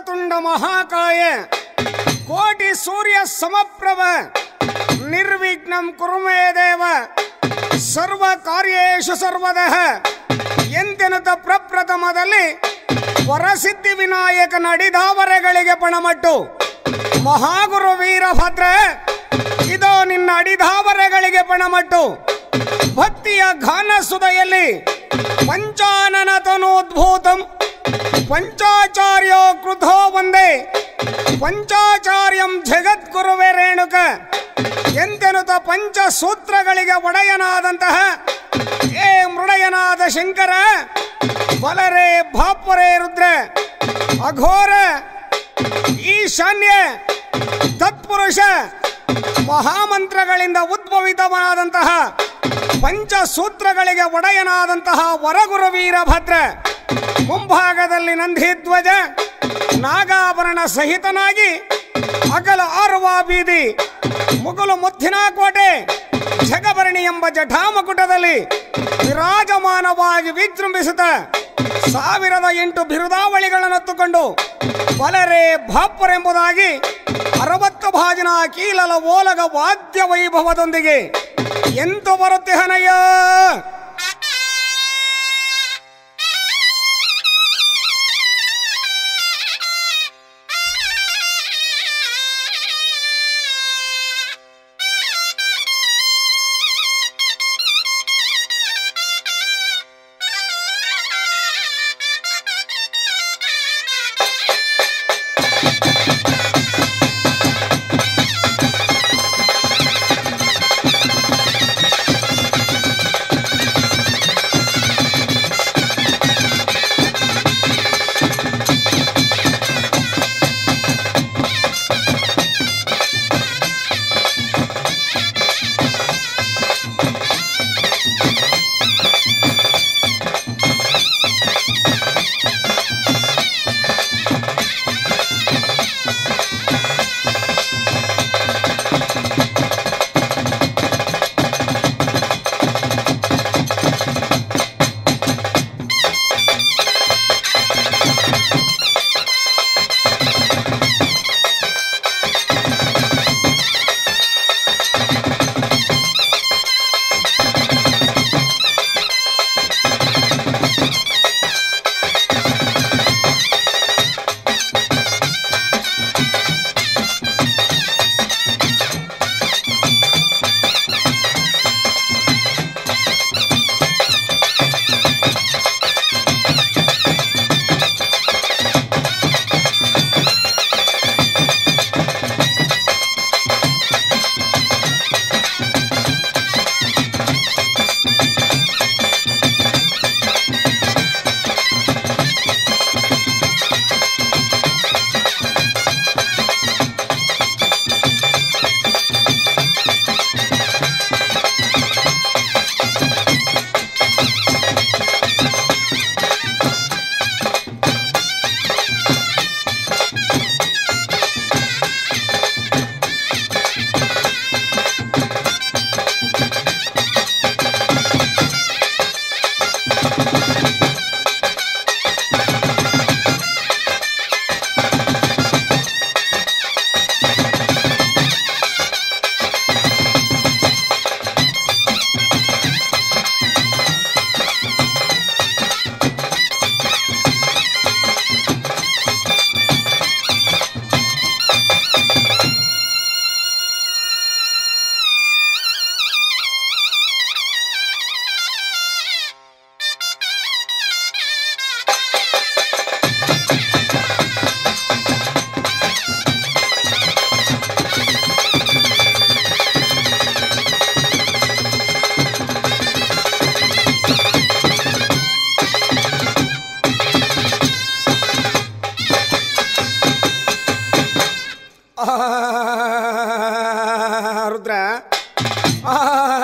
ವಕ್ರತುಂಡ ಮಹಾಕಾಯ ಕೋಟಿ ಸೂರ್ಯ ಸಮಪ್ರಭ ನಿರ್ವಿಘ್ನಂ ಕುರುಮೇ ದೇವ ಸರ್ವ ಕಾರ್ಯೇಶು ಸರ್ವದಃ ಎಂತೆನುತ ಪ್ರಪ್ರಥಮದಲ್ಲಿ ವರಸಿದ್ಧಿ ವಿನಾಯಕನ ಅಡಿದಾವರೆಗಳಿಗೆ ಪಣಮಟ್ಟು ಮಹಾಗುರು ವೀರಭದ್ರ ಇದೋ ನಿನ್ನ ಅಡಿದಾವರೆಗಳಿಗೆ ಪಣಮಟ್ಟು ಭಕ್ತಿಯ ಘಾನ ಸುದೆಯಲ್ಲಿ ಪಂಚಾನನ ತನೋದ್ಭೂತಂ ಪಂಚಾಚಾರ್ಯೋ ಕೃತೋ ಒಂದೇ ಪಂಚಾಚಾರ್ಯಂ ಜಗದ್ಗುರುವೆ ರೇಣುಕ ಎಂತೆನುತ ಪಂಚ ಸೂತ್ರಗಳಿಗೆ ಒಡೆಯನಾದಂತಹ ಏ ಮೃಡಯನಾದ ಶಂಕರ ಬಲರೇ ಭಾಪರೇ ರುದ್ರ ಅಘೋರ ಈಶಾನ್ಯ ತತ್ಪುರುಷ ಮಹಾಮಂತ್ರಗಳಿಂದ ಉದ್ಭವಿತವಾದಂತಹ ಪಂಚಸೂತ್ರಗಳಿಗೆ ಒಡೆಯನಾದಂತಹ ವರಗುರು ವೀರಭದ್ರ ಮುಂಭಾಗದಲ್ಲಿ ನಂದಿಧ್ವಜ ನಾಗಾಭರಣ ಸಹಿತನಾಗಿ ಅಗಲ ಆರುವ ಬೀದಿ ಮುಗುಲು ಮುತ್ತಿನ ಕೋಟೆ ಜಗಭರಣಿ ಎಂಬ ಜಠಾಮಕುಟದಲ್ಲಿ ವಿರಾಜಮಾನವಾಗಿ ವಿಜೃಂಭಿಸುತ್ತ ಸಾವಿರದ ಎಂಟು ಬಿರುದಾವಳಿಗಳನ್ನು ಹೊತ್ತುಕೊಂಡು ಬಲರೇ ಭಾಪರೆಂಬುದಾಗಿ ಅರವತ್ತು ಭಾಜನ ಕೀಲಲ ಓಲಗ ವಾದ್ಯ ವೈಭವದೊಂದಿಗೆ ಎಂತು ಬರುತ್ತೆ ಹನಯ್ಯ ರುದ್ರ ಆ,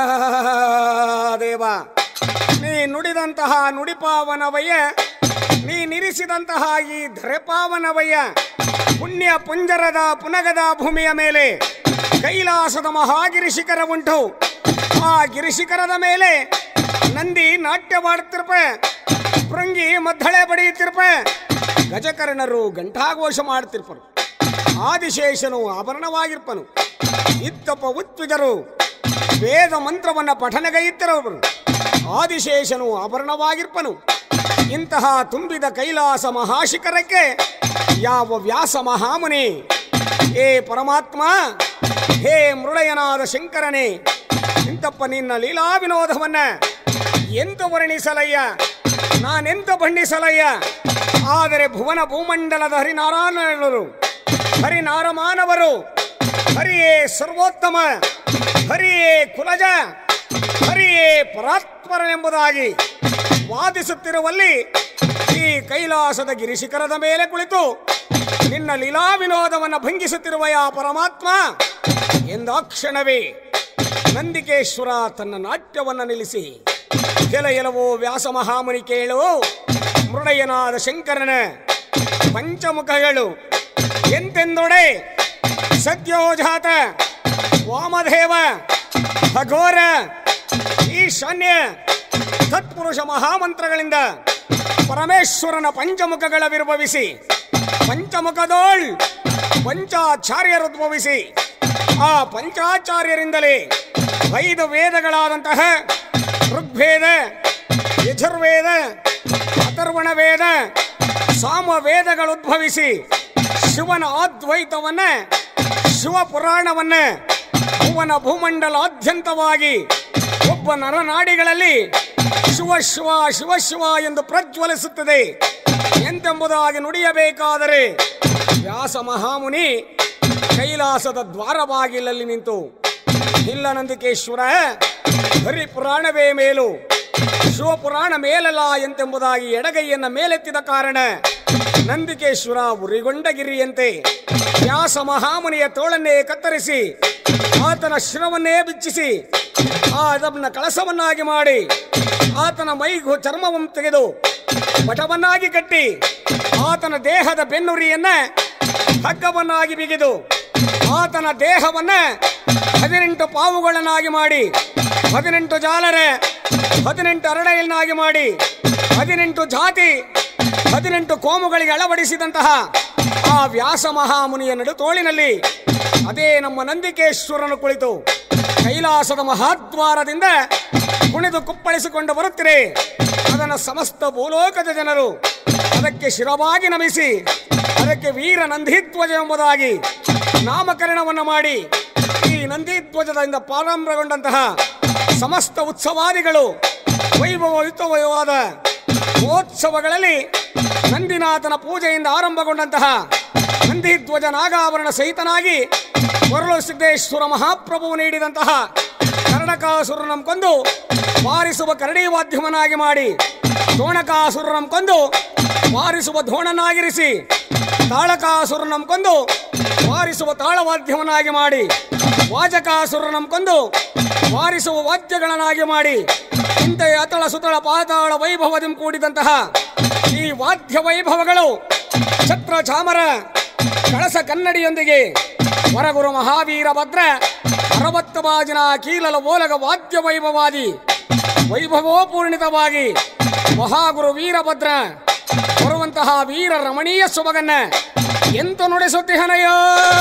ದೇವ ನೀ ನುಡಿದಂತಹ ನುಡಿಪಾವನವಯ್ಯ ನೀ ನಿರಿಸಿದಂತಹ ಈ ಧರೆಪಾವನವಯ್ಯ ಪುಣ್ಯ ಪುಂಜರದ ಪುನಗದ ಭೂಮಿಯ ಮೇಲೆ ಕೈಲಾಸದ ಮಹಾಗಿರಿ ಶಿಖರ ಉಂಟು ಆ ಗಿರಿಶಿಖರದ ಮೇಲೆ ನಂದಿ ನಾಟ್ಯವಾಡ್ತಿರ್ಪ ಭೃಂಗಿ ಮದ್ದಳೆ ಬಡಿಯುತ್ತಿರ್ಪ ಗಜಕರ್ಣರು ಘಂಟಾಘೋಷ ಮಾಡ್ತಿರ್ಪರು ಆದಿಶೇಷನು ಆಭರಣವಾಗಿರ್ಪನು ಇತ್ತಪ್ಪ ಉತ್ವಿಜರು ವೇದ ಮಂತ್ರವನ್ನ ಪಠನಗೈತ್ತಿರವರು ಆದಿಶೇಷನು ಆಭರಣವಾಗಿರ್ಪನು ಇಂತಹ ತುಂಬಿದ ಕೈಲಾಸ ಮಹಾಶಿಖರಕ್ಕೆ ಯಾವ ವ್ಯಾಸ ಮಹಾಮುನಿ ಹೇ ಪರಮಾತ್ಮ ಹೇ ಮೃಳಯನಾದ ಶಂಕರನೇ ಇಂತಪ್ಪ ನಿನ್ನ ಲೀಲಾ ವಿನೋದವನ್ನ ಎಂತ ವರ್ಣಿಸಲಯ್ಯ ನಾನೆಂತ ಬಣ್ಣಿಸಲಯ್ಯ ಆದರೆ ಭುವನ ಭೂಮಂಡಲದ ಹರಿನಾರಾಯಣರು ಹರಿನಾರಮಾನವರು ಹರಿಯೇ ಸರ್ವೋತ್ತಮ ಹರಿಯೇ ಕುಲಜ ಹರಿಯೇ ಪರಾತ್ಪರನೆಂಬುದಾಗಿ ವಾದಿಸುತ್ತಿರುವಲ್ಲಿ ಈ ಕೈಲಾಸದ ಗಿರಿಶಿಖರದ ಮೇಲೆ ಕುಳಿತು ನಿನ್ನ ಲೀಲಾ ವಿನೋದವನ್ನು ಭಂಗಿಸುತ್ತಿರುವ ಯಾ ಪರಮಾತ್ಮ ಎಂದಾಕ್ಷಣವೇ ನಂದಿಕೇಶ್ವರ ತನ್ನ ನಾಟ್ಯವನ್ನು ನಿಲ್ಲಿಸಿ ಕೆಲ ಎಲವೋ ವ್ಯಾಸ ಮಹಾಮುನಿ ಕೇಳು ಮೃಡಯನಾದ ಶಂಕರನ ಪಂಚಮುಖಗಳು ಎಂತೆಂದೊಡೆ ಸದ್ಯೋಜಾತ ವಾಮದೇವ ಖಗೋರ ಈಶಾನ್ಯ ತತ್ಪುರುಷ ಮಹಾಮಂತ್ರಗಳಿಂದ ಪರಮೇಶ್ವರನ ಪಂಚಮುಖಗಳ ವಿರ್ಭವಿಸಿ ಪಂಚಮುಖದೋಳ್ ಪಂಚಾಚಾರ್ಯರುದ್ಭವಿಸಿ ಆ ಪಂಚಾಚಾರ್ಯರಿಂದಲೇ ಐದು ವೇದಗಳಾದಂತಹ ಋಗ್ವೇದ ಯಜುರ್ವೇದ ಅಥರ್ವಣ ವೇದ ಸಾಮ ವೇದಗಳು ಉದ್ಭವಿಸಿ ಶಿವನ ಅದ್ವೈತವನ್ನ ಶಿವ ಪುರಾಣವನ್ನ ಭುವನ ಭೂಮಂಡಲಾದ್ಯಂತವಾಗಿ ಒಬ್ಬ ನರನಾಡಿಗಳಲ್ಲಿ ಶಿವ ಶಿವ ಶಿವ ಶಿವ ಎಂದು ಪ್ರಜ್ವಲಿಸುತ್ತದೆ ಎಂತೆಂಬುದಾಗಿ ನುಡಿಯಬೇಕಾದರೆ ವ್ಯಾಸ ಮಹಾಮುನಿ ಕೈಲಾಸದ ದ್ವಾರಬಾಗಿಲಲ್ಲಿ ನಿಂತು ಇಲ್ಲ ನಂದಿಕೇಶ್ವರ ಹರಿ ಪುರಾಣವೇ ಮೇಲು ಶಿವಪುರಾಣ ಮೇಲಲ್ಲ ಎಂತೆಂಬುದಾಗಿ ಎಡಗೈಯನ್ನ ಮೇಲೆತ್ತಿದ ಕಾರಣ ನಂದಿಕೇಶ್ವರ ಉರಿಗೊಂಡಗಿರಿಯಂತೆ ವ್ಯಾಸ ಮಹಾಮುನಿಯ ತೋಳನ್ನೇ ಕತ್ತರಿಸಿ ಆತನ ಶಿರವನ್ನೇ ಬಿಚ್ಚಿಸಿ ಆ ಅದನ್ನ ಕಳಸವನ್ನಾಗಿ ಮಾಡಿ ಆತನ ಮೈಗೂ ಚರ್ಮವನ್ನು ತೆಗೆದು ಮಠವನ್ನಾಗಿ ಕಟ್ಟಿ ಆತನ ದೇಹದ ಬೆನ್ನುರಿಯನ್ನ ಹಗ್ಗವನ್ನಾಗಿ ಬಿಗಿದು ಆತನ ದೇಹವನ್ನ ಹದಿನೆಂಟು ಪಾವುಗಳನ್ನಾಗಿ ಮಾಡಿ ಹದಿನೆಂಟು ಜಾಲರ ಹದಿನೆಂಟು ಅರಡೆಯನ್ನಾಗಿ ಮಾಡಿ ಹದಿನೆಂಟು ಜಾತಿ ಹದಿನೆಂಟು ಕೋಮುಗಳಿಗೆ ಅಳವಡಿಸಿದಂತಹ ಆ ವ್ಯಾಸ ಮಹಾಮುನಿಯ ನಡುತೋಳಿನಲ್ಲಿ ಅದೇ ನಮ್ಮ ನಂದಿಕೇಶ್ವರನು ಕುಳಿತು ಕೈಲಾಸದ ಮಹಾದ್ವಾರದಿಂದ ಕುಣಿದು ಕುಪ್ಪಳಿಸಿಕೊಂಡು ಬರುತ್ತಿರೆ ಅದನ್ನು ಸಮಸ್ತ ಭೂಲೋಕದ ಜನರು ಅದಕ್ಕೆ ಶಿರವಾಗಿ ನಮಿಸಿ ಅದಕ್ಕೆ ವೀರ ನಂದಿಧ್ವಜ ಎಂಬುದಾಗಿ ನಾಮಕರಣವನ್ನು ಮಾಡಿ ಈ ನಂದಿಧ್ವಜದಿಂದ ಪ್ರಾರಂಭಗೊಂಡಂತಹ ಸಮಸ್ತ ಉತ್ಸವಾದಿಗಳು ವೈಭವಯುತವಾದ ಮಹೋತ್ಸವಗಳಲ್ಲಿ ನಂದಿನಾಥನ ಪೂಜೆಯಿಂದ ಆರಂಭಗೊಂಡಂತಹ ನಂದಿಧ್ವಜ ನಾಗಾಭರಣ ಸಹಿತನಾಗಿ ಕೊರಳು ಸಿದ್ದೇಶ್ವರ ಮಹಾಪ್ರಭು ನೀಡಿದಂತಹ ಕರ್ಣಕಾಸುರನಂ ಕೊಂದು ವಾರಿಸುವ ಕರಡಿ ವಾದ್ಯವನ್ನಾಗಿ ಮಾಡಿ ದೋಣಕಾಸುರನಂ ಕೊಂದು ವಾರಿಸುವ ಧೋಣನಾಗಿರಿಸಿ ತಾಳಕಾಸುರನಂ ಕೊಂದು ವಾರಿಸುವ ತಾಳವಾದ್ಯವನ್ನಾಗಿ ಮಾಡಿ ವಾಜಕಾಸುರನಂ ಕೊಂದು ವಾರಿಸುವ ವಾದ್ಯಗಳನ್ನಾಗಿ ಮಾಡಿ ಇಂಥ ಅತಳ ಸುತಳ ಪಾತಾಳ ವೈಭವದಿಂದ ಕೂಡಿದಂತಹ ಈ ವಾದ್ಯ ವೈಭವಗಳು ಛತ್ರ ಚಾಮರ ಕಳಸ ಕನ್ನಡಿಯೊಂದಿಗೆ ವರಗುರು ಮಹಾವೀರ ಭದ್ರ ಅರವತ್ತ ಬಾಜಿನ ಕೀಲಲ ಓಲಗ ವಾದ್ಯ ವೈಭವಾದಿ ವೈಭವೋಪೂರ್ಣಿತವಾಗಿ ಮಹಾಗುರು ವೀರಭದ್ರ ಬರುವಂತಹ ವೀರ ರಮಣೀಯ ಸೊಬಗನ್ನ ಎಂತ ನುಡಿಸುತ್ತಿಹನಯ್ಯ